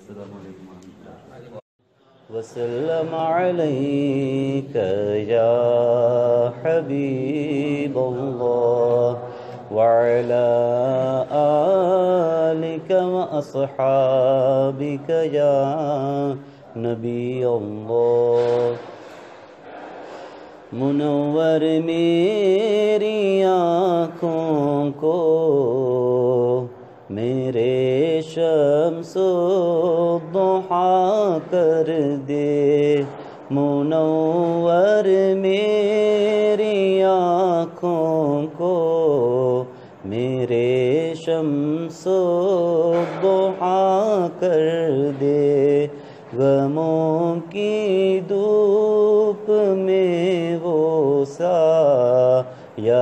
السلام عليكم ورحمة الله وسلم عليك يا حبيب الله وعلى آلك وأصحابك يا نبي الله منور मेरी आँखों को मेरे शम्सो दुहा कर दे मुनवर मेरी आँखों को मेरे शम्सो दुहा कर दे गमों की धूप में वो सा या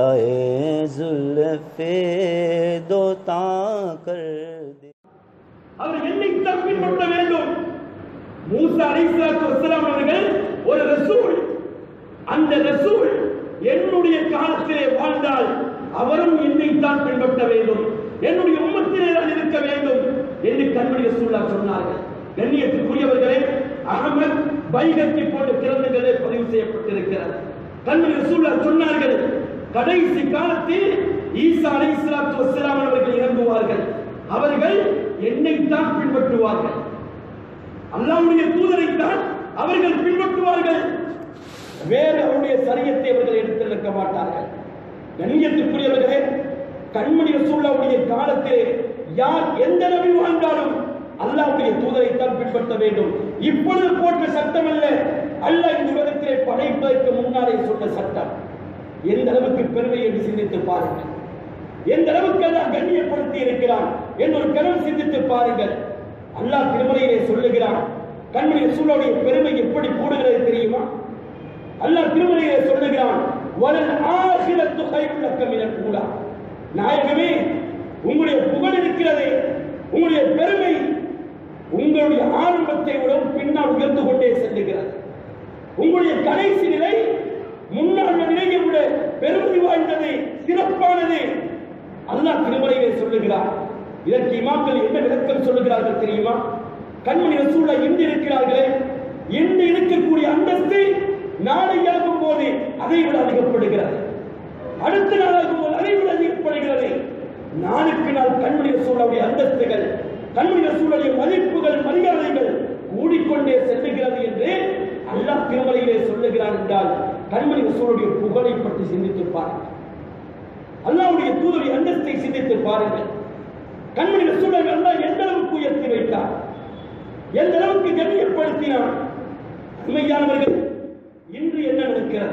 जुल्फे दो कर दे அவர் என்னைத்தான் பின்பற்ற வேண்டும் மூசா அலைஹிஸ்ஸலாத்து வஸ்ஸலாம் அவர்கள் ஒரு ரசூல் அந்த ரசூல் என்னுடைய காலத்திலே வாழ்ந்தால் அவரும் என்னைத்தான் பின்பற்ற வேண்டும் என்னுடைய உம்மத்திலே தான் இருக்க வேண்டும் என்று கண்மணி ரசூல்லா சொன்னார்கள் கண்ணியத்துக்குரியவர்களே அகமது பைகத்தி போன்ற கிரந்தங்களே பதிவு செய்யப்பட்டிருக்கிறது கண்மணி ரசூல்லா சொன்னார்கள் கடைசி காலத்தில் ஈசா அலைஹிஸ்ஸலாத்து வஸ்ஸலாம் அவர்கள் இறங்குவார்கள் அவர்கள் என்னைத்தான் பின்பற்றுவார்கள் அல்லாஹ்வுடைய தூதரைத்தான் அவர்கள் பின்பற்றுவார்கள் வேறு அவருடைய சரியத்தை அவர்கள் எடுத்திருக்க மாட்டார்கள் கண்ணியத்துக்குரியவர்களே கண்மணி ரசூல்லாவுடைய காலத்திலே யார் எந்த நபி வாழ்ந்தாலும் அல்லாஹ்வுடைய தூதரைத்தான் பின்பற்ற வேண்டும் இப்பொழுது போன்ற சட்டம் அல்ல அல்லாஹ் இந்த உலகத்திலே படைப்பதற்கு முன்னாலே சொன்ன சட்டம் எந்த அளவுக்கு பெருமை என்று சிந்தித்து பாருங்கள் எந்த அளவுக்கு அல்லாஹ் கண்ணியப்படுத்தி இருக்கிறான் என்று ஒரு கணம் சிந்தித்து பாருங்கள் அல்லாஹ் திருமலையிலே சொல்லுகிறான் கண்மணி ரசூலுடைய பெருமை எப்படி கூடுகிறது தெரியுமா அல்லாஹ் திருமலையிலே சொல்லுகிறான் வலல் ஆகிரத்து கைவுள்ளக்க மினல் ஊலா நாயகமே உங்களுடைய புகழ் இருக்கிறதே உங்களுடைய பெருமை உங்களுடைய ஆரம்பத்தை விட பின்னால் உயர்ந்து கொண்டே செல்லுகிறது உங்களுடைய கடைசி நிலை முன்னாள் நிலையை விட பெருமை வாய்ந்தது சிறப்பானது அல்லாஹ் திருமலையிலே சொல்லுகிறார் இதற்கு இமாம்கள் என்ன விளக்கம் சொல்லுகிறார்கள் தெரியுமா கண்மணி ரசூலா இன்று இருக்கிறார்களே இன்று இருக்கக்கூடிய அந்தஸ்து நாளை ஆகும் போது அதை விட அதிகப்படுகிறது அடுத்த நாளாகும் போது அதை விட அதிகப்படுகிறது நாளுக்கு நாள் கண்மணி ரசூலாவுடைய அந்தஸ்துகள் கண்மணி ரசூலுடைய மதிப்புகள் மரியாதைகள் கூடிக்கொண்டே செல்லுகிறது என்று அல்லாஹ் திருமலையிலே சொல்லுகிறான் என்றால் கண்மணி ரசூலுடைய புகழை பற்றி சிந்தித்து பாருங்கள் அல்லாஹ்வுடைய தூதருடைய அந்தஸ்தை சிந்தித்து பாருங்கள் கண்மணி ரசூலை அல்லாஹ் எந்த அளவுக்கு உயர்த்தி வைத்தார் எந்த அளவுக்கு கண்ணியப்படுத்தினார் உண்மையானவர்கள் இன்று என்ன நடக்கிறது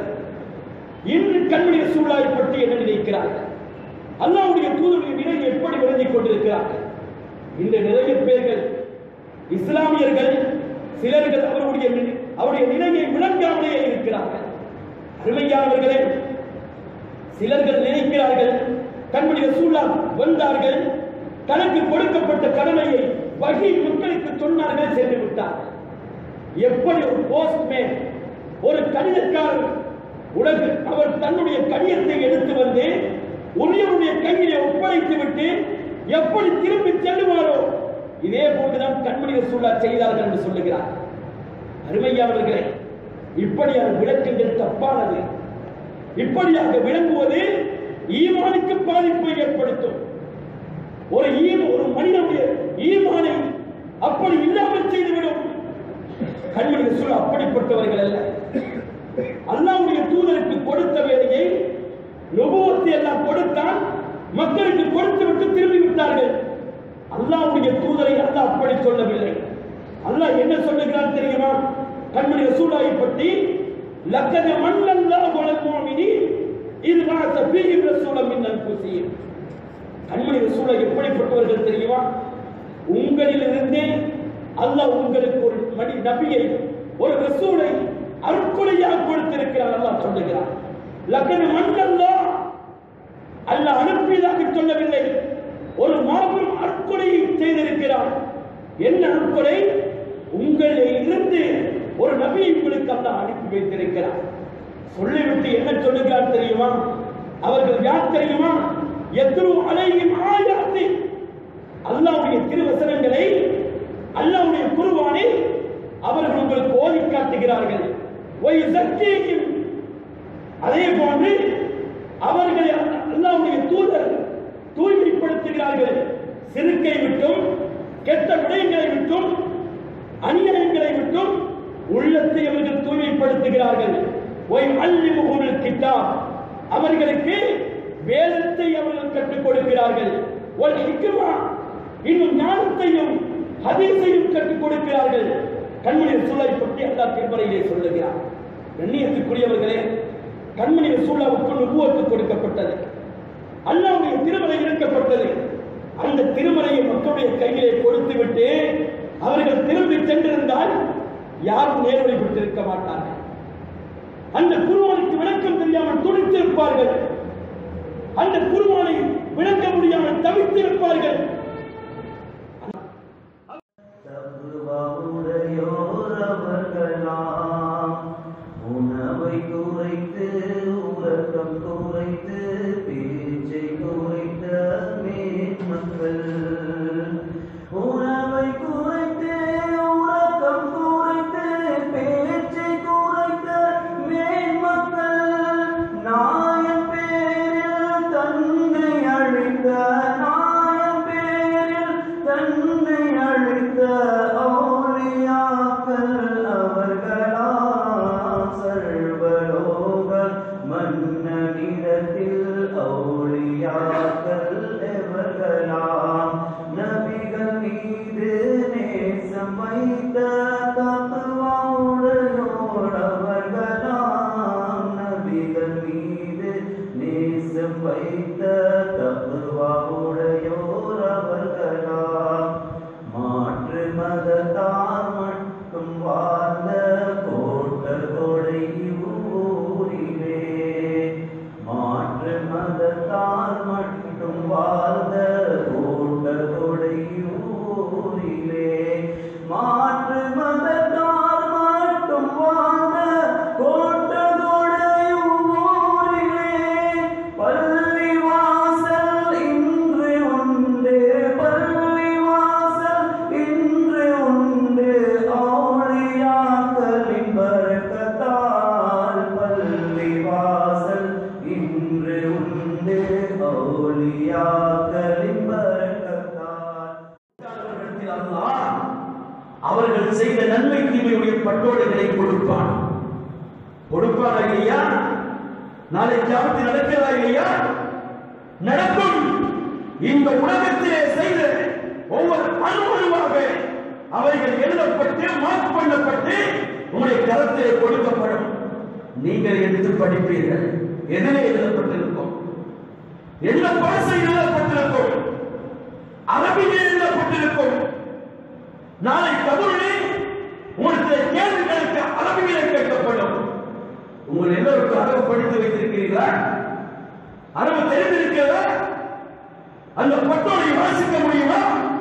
இன்று கண்மணி ரசூலாவை பற்றி என்ன நினைக்கிறார்கள் அல்லாஹ்வுடைய தூதருடைய நிலை எப்படி விளங்கிக் கொண்டிருக்கிறார்கள் இந்த நிறைய பேர்கள் இஸ்லாமியர்கள் சிலர்கள் அவருடைய நி- அவருடைய நிலையை விளங்காமலே இருக்கிறார்கள் அருமையானவர்களே சிலர்கள் நினைக்கிறார்கள் கண்மணி ரசூல்லா வந்தார்கள் தனக்கு கொடுக்கப்பட்ட கடமையை வகி மக்களுக்கு சொன்னார்கள் சென்று விட்டார்கள் எப்படி ஒரு போஸ்ட்மேன் ஒரு கடிதக்காரர் உலகு அவர் தன்னுடைய கடிதத்தை எடுத்து வந்து உரியவருடைய கையிலே ஒப்படைத்து விட்டு எப்படி திரும்பி செல்லுவாரோ இதே போன்றுதான் கண்மணி ரசூல்லா செய்தார்கள் என்று சொல்லுகிறார் அருமையானவர்களே இப்படியான விளக்கங்கள் தப்பானது இப்படியாக விளங்குவது ஈமானுக்கு பாதிப்பை ஏற்படுத்தும் ஒரு ஈம ஒரு மனிதனுடைய ஈமானை அப்படி இல்லாமல் செய்துவிடும் கண்மணி ரசூல் அப்படிப்பட்டவர்கள் அல்ல அல்லாஹ்வுடைய தூதருக்கு கொடுத்த வேலையை நுபுவத்தை எல்லாம் கொடுத்தான் மக்களுக்கு கொடுத்து விட்டு திரும்பி விட்டார்கள் அல்லாஹ்வுடைய தூதரை அல்லாஹ் அப்படி சொல்லவில்லை அல்லாஹ் என்ன சொல்லுகிறான் தெரியுமா கண்மணி ரசூலாவை பற்றி லக்கத மன்னல்லாஹு அலல் முஃமினீன் இது பஅஸ ஃபீஹிம் ரசூலம் மின் அன்ஃபுஸிஹிம் கண்மணி ரசூலா எப்படிப்பட்டவர்கள் தெரியுமா உங்களிலிருந்தே அல்லாஹ் உங்களுக்கு ஒரு மணி நபியை ஒரு ரசூலை அருட்கொலையாக கொடுத்திருக்கிறார் அல்லாஹ் சொல்லுகிறார் லக்கன மன்னல்லா அல்லாஹ் அனுப்பியதாக சொல்லவில்லை ஒரு மாபெரும் அற்கொலையை செய்திருக்கிறார் என்ன அற்கொலை உங்களில் இருந்து ஒரு நபியை உங்களுக்கு அல்லாஹ் அனுப்பி வைத்திருக்கிறார் சொல்லிவிட்டு என்ன சொல்லுகிறார் தெரியுமா அவர்கள் யார் தெரியுமா எத்ரு அலையும் ஆயாத்தி அல்லாஹ்வுடைய திருவசனங்களை அல்லாஹ்வுடைய குருவானை அவர்கள் உங்களுக்கு ஓதி காட்டுகிறார்கள் ஒய் சக்தியும் அதே போன்று அவர்களை அல்லாஹ்வுடைய தூதர் தூய்மைப்படுத்துகிறார்கள் சிறுக்கை விட்டும் கெட்ட விடயங்களை விட்டும் அநியாயங்களை விட்டும் உள்ளத்தை அவர்கள் தூய்மைப்படுத்துகிறார்கள் ஒய் அள்ளி முகூரில் கிட்டாப் அவர்களுக்கு வேதத்தை அவர்கள் கற்றுக் கொடுக்கிறார்கள் ஒல் ஹிக்மா இன்னும் ஞானத்தையும் ஹதீஸையும் கற்றுக் கொடுக்கிறார்கள் கண்மணி ரசூலை பற்றி அல்லாஹ் திருமறையிலே சொல்லுகிறார் கண்ணியத்துக்குரியவர்களே கண்மணி ரசூலாவுக்கு நுபுவத்து கொடுக்கப்பட்டது அல்லாவுடைய திருமலை இறக்கப்பட்டது அந்த திருமலையை மக்களுடைய கையிலே கொடுத்து விட்டு அவர்கள் திரும்பி சென்றிருந்தால் யாரும் நேர்வழி விட்டிருக்க மாட்டார்கள் அந்த குருவானுக்கு விளக்கம் தெரியாமல் துடித்திருப்பார்கள் அந்த குருவானை விளக்க முடியாமல் தவித்திருப்பார்கள் தகுவாவுடையோர் அவர்களாம் உணவை குறைத்து உறக்கம் குறைத்து பேச்சை குறைத்த மேன்மக்கள் உணவை குறைத்து உறக்கம் குறைத்து பேச்சை குறைத்த மேன்மக்கள் நாயன் பேரில் தன்னை அழித்த நாயன் பேரில் தன்னை அழித்த ஔலியாக்கள் அவர்களாம் சர்வலோக மன்னனிடத்தில் ஔலியாக்கள் எவர்களாம் நபிகள் மீது நேசம் வைத்த தப்புவாவுடையோர் அவர்களாம் நபிகள் மீது நேசம் வைத்த தப்புவாவுடையோர் அவர்களாம் மாற்று மதத்தார் மட்டும் வாழ்ந்த கோட்டர் கொடை ஊரிலே மாற்று மதத்தார் மட்டும் வாழ்ந்த கோட்டர் கொடை ஊரிலே மாற்று மதத்தார் மட்டும் வாழ்ந்த கோட்டர் கொடை ஊரிலே பள்ளி வாசல் இன்று உண்டு பள்ளி வாசல் இன்று உண்டு ஆழியாக்களின் பரக்கத்தால் பள்ளி வாசல் இன்று உண்டு ஆழியாக்களின் பரக்கத்தால் அவர்களிடத்தில் அல்லாஹ் அவர்கள் செய்த நன்மை தீமையுடைய பட்டோடைகளை கொடுப்பான் கொடுப்பானா இல்லையா நாளை ஜாபத்து நடக்கிறதா இல்லையா நடக்கும் இந்த உலகத்திலே செய்த ஒவ்வொரு அணுவணுவாக அவைகள் எழுதப்பட்டு மார்க் பண்ணப்பட்டு உங்களுடைய கரத்திலே கொடுக்கப்படும் நீங்கள் எடுத்து படிப்பீர்கள் எதிலே எழுதப்பட்டிருக்கும் எந்த பாசை எழுதப்பட்டிருக்கும் அரபிலே எழுதப்பட்டிருக்கும் நாளை கபூரிலே உங்களுக்கு கேள்விகளுக்கு அரபிலே கேட்கப்படும் உங்கள் எல்லோருக்கும் அரபு படித்து வைத்திருக்கிறீர்களா அரபு தெரிந்திருக்கிறதா அந்த பட்டோலை வாசிக்க முடியுமா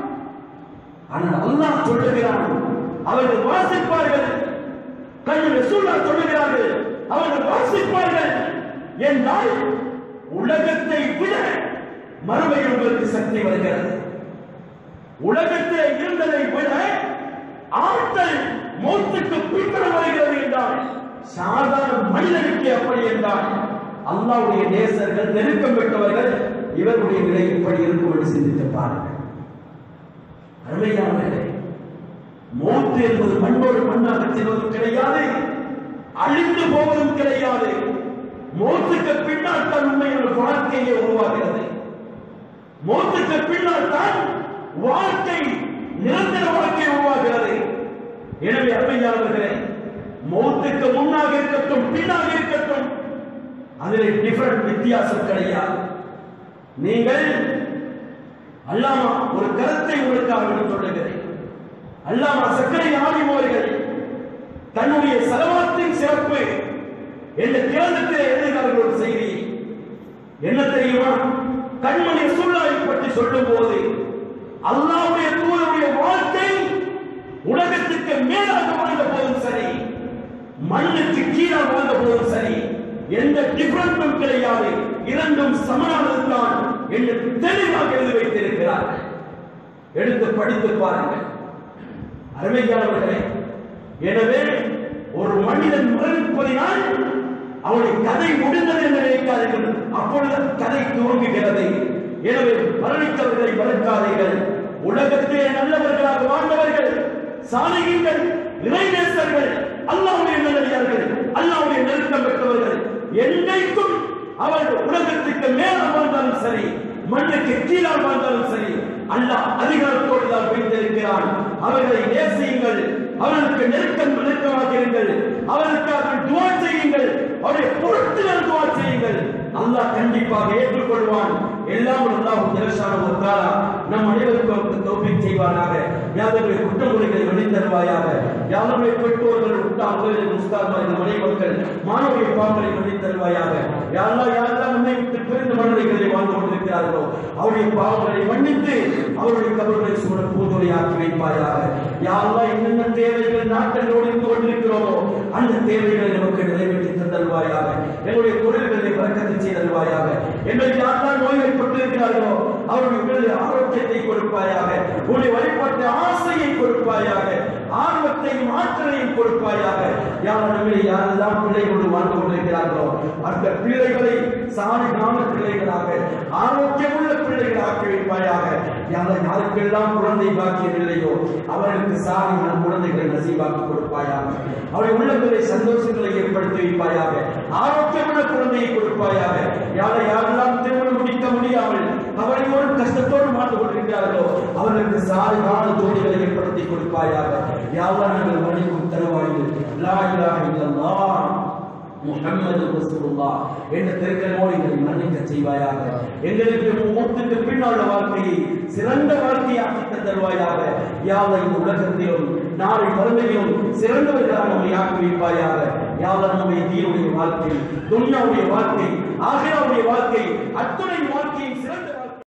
ஆனால் அல்லாஹ் சொல்லுகிறான் அவர்கள் வாசிப்பார்கள் கண்ணு சூழா சொல்லுகிறார்கள் அவர்கள் வாசிப்பார்கள் என்றால் உலகத்தை விட மறுமையில் உங்களுக்கு சக்தி வருகிறது உலகத்தில் இருந்ததை விட ஆற்றல் மௌத்துக்கு பின்னர் வருகிறது என்றால் சாதாரண மனிதனுக்கு அப்படி என்றால் அல்லாவுடைய நேசர்கள் நெருக்கம் பெற்றவர்கள் இவருடைய நிலை இப்படி இருக்கும் என்று சிந்தித்து பாருங்கள் அருமையானவர்களே மௌத்து என்பது மண்ணோடு மண்ணாக செல்வது கிடையாது அழிந்து போவதும் கிடையாது மௌத்துக்கு பின்னால் தான் உண்மையான வாழ்க்கையே உருவாகிறது மௌத்துக்கு பின்னால் தான் வாழ்க்கை நிரந்தர வாழ்க்கை உருவாகிறது எனவே அருமையானவர்களே மௌத்துக்கு முன்னாக இருக்கட்டும் பின்னாக இருக்கட்டும் அதில் டிஃபரண்ட் வித்தியாசம் கிடையாது நீங்கள் அல்லாமா ஒரு கருத்தை உங்களுக்காக நான் சொல்லுகிறேன் அல்லாமா சக்கரை ஆடிவோர்கள் தன்னுடைய செலவாத்தின் சிறப்பு என்ற கிரந்தத்தில் எழுதுகிறார்கள் ஒரு செய்தி என்ன தெரியுமா கண்மணி சூழ்நிலை பற்றி சொல்லும் போது அல்லாவுடைய தூதருடைய வாழ்க்கை உலகத்துக்கு மேலாக வாழ்ந்த போதும் சரி மண்ணுக்கு கீழாக வாழ்ந்த போதும் சரி எந்த டிஃபரன்ஸும் கிடையாது இரண்டும் சமனானதுதான் என்று தெளிவாக எழுதி வைத்திருக்கிறார்கள் எடுத்து படித்து பாருங்கள் அருமையானவர்களே எனவே ஒரு மனிதன் மரணிப்பதினால் அவனுடைய கதை முடிந்தது என்று நினைக்காதீர்கள் அப்பொழுது கதை துவங்குகிறது எனவே மரணித்தவர்களை மறக்காதீர்கள் உலகத்திலே நல்லவர்களாக வாழ்ந்தவர்கள் சாலைகள் இறைநேசர்கள் அல்லாவுடைய நல்லடியார்கள் அல்லாவுடைய நெருக்கம் பெற்றவர்கள் என்றைக்கும் அவர்கள் உலகத்துக்கு மேல வாழ்ந்தாலும் சரி மண்ணுக்கு கீழால் வாழ்ந்தாலும் சரி அல்லாஹ் அதிகாரத்தோடு தான் வைத்திருக்கிறான் அவர்களை நேசியுங்கள் அவர்களுக்கு நெருக்கம் நெருக்கமாக்கிறீர்கள் அவர்களுக்காக துவா செய்யுங்கள் அவருடைய பொருட்கள் துவா செய்யுங்கள் அல்லாஹ் கண்டிப்பாக ஏற்றுக்கொள்வான் எல்லாம் அல்லாஹ் ஜலஷான ஒரு தாரா நம் அனைவருக்கும் அவருக்கு தௌஃபீக் செய்வானாக யாருடைய குற்றமுறைகளை வெளித்தருவாயாக யாருடைய பெற்றோர்கள் உட்டார்கள் முஸ்தார்கள் மனை மக்கள் மாணவிய பாவங்களை வெளித்தருவாயாக யாரெல்லாம் யாரெல்லாம் நம்மை விட்டு பிரிந்த மனதைகளை வாழ்ந்து கொண்டிருக்கிறார்களோ அவருடைய பாவங்களை மன்னித்து அவருடைய கபர்களை சூழ பூதுரை ஆக்கி வைப்பாயாக யாரெல்லாம் என்னென்ன தேவைகள் நாட்டில் இருந்து கொண்டிருக்கிறோமோ அந்த தேவைகளை நமக்கு நிறைவேற்றி தந்தல்வாயாக எங்களுடைய தொழில்களை வழக்கத்தை செய்தல்வாயாக எங்களுக்கு யாரெல்லாம் நோய்கள் இருக்கிறார்களோ அவருடைய உடலில் ஆரோக்கியத்தை கொடுப்பாயாக உடைய வழிபாட்டு ஆசையை கொடுப்பாயாக ஆர்வத்தையும் ஆற்றலையும் கொடுப்பாயாக யாரிடமே யாரெல்லாம் பிள்ளைகளோடு வாழ்ந்து கொண்டிருக்கிறார்களோ அந்த பிள்ளைகளை சாலிகான பிள்ளைகளாக ஆரோக்கியமுள்ள பிள்ளைகள் ஆக்கி வைப்பாயாக யாரை யாருக்கெல்லாம் குழந்தை பாக்கியம் இல்லையோ அவர்களுக்கு சாலிகான குழந்தைகளை நசீவாக்கி கொடுப்பாயாக அவருடைய உள்ளங்களை சந்தோஷங்களை ஏற்படுத்தி வைப்பாயாக ஆரோக்கியமுள்ள குழந்தையை கொடுப்பாயாக யாரை யாரெல்லாம் திருமணம் முடிக்க முடியாமல் அவரையோடு கஷ்டத்தோடு மாண்டு கொண்டிருக்கிறார்களோ அவர்களுக்கு சாலிகான ஜோடிகளை ஏற்படுத்தி கொடுப்பாயாக யாரெல்லாம் நாங்கள் மணிக்கும் தருவாயில் லா இலாஹ இல்லல்லாஹ் முஹம்மது ரசூலுல்லாஹ் என்ற திருக்கல்மோடு எங்களை மன்னிக்க செய்வாயாக எங்களுக்கு மூத்துக்கு பின்னால் வாழ்க்கையை சிறந்த வாழ்க்கையாக்கி தந்தருவாயாக யாவை இந்த உலகத்திலும் நாளை மறுமையிலும் சிறந்தவர்களாக நம்மை ஆக்கி வைப்பாயாக யாவை நம்முடைய தீனுடைய வாழ்க்கை துன்யாவுடைய வாழ்க்கை ஆகியாவுடைய வாழ்க்கை அத்துணை வாழ்க்கையும் சிறந்த வாழ்க்கை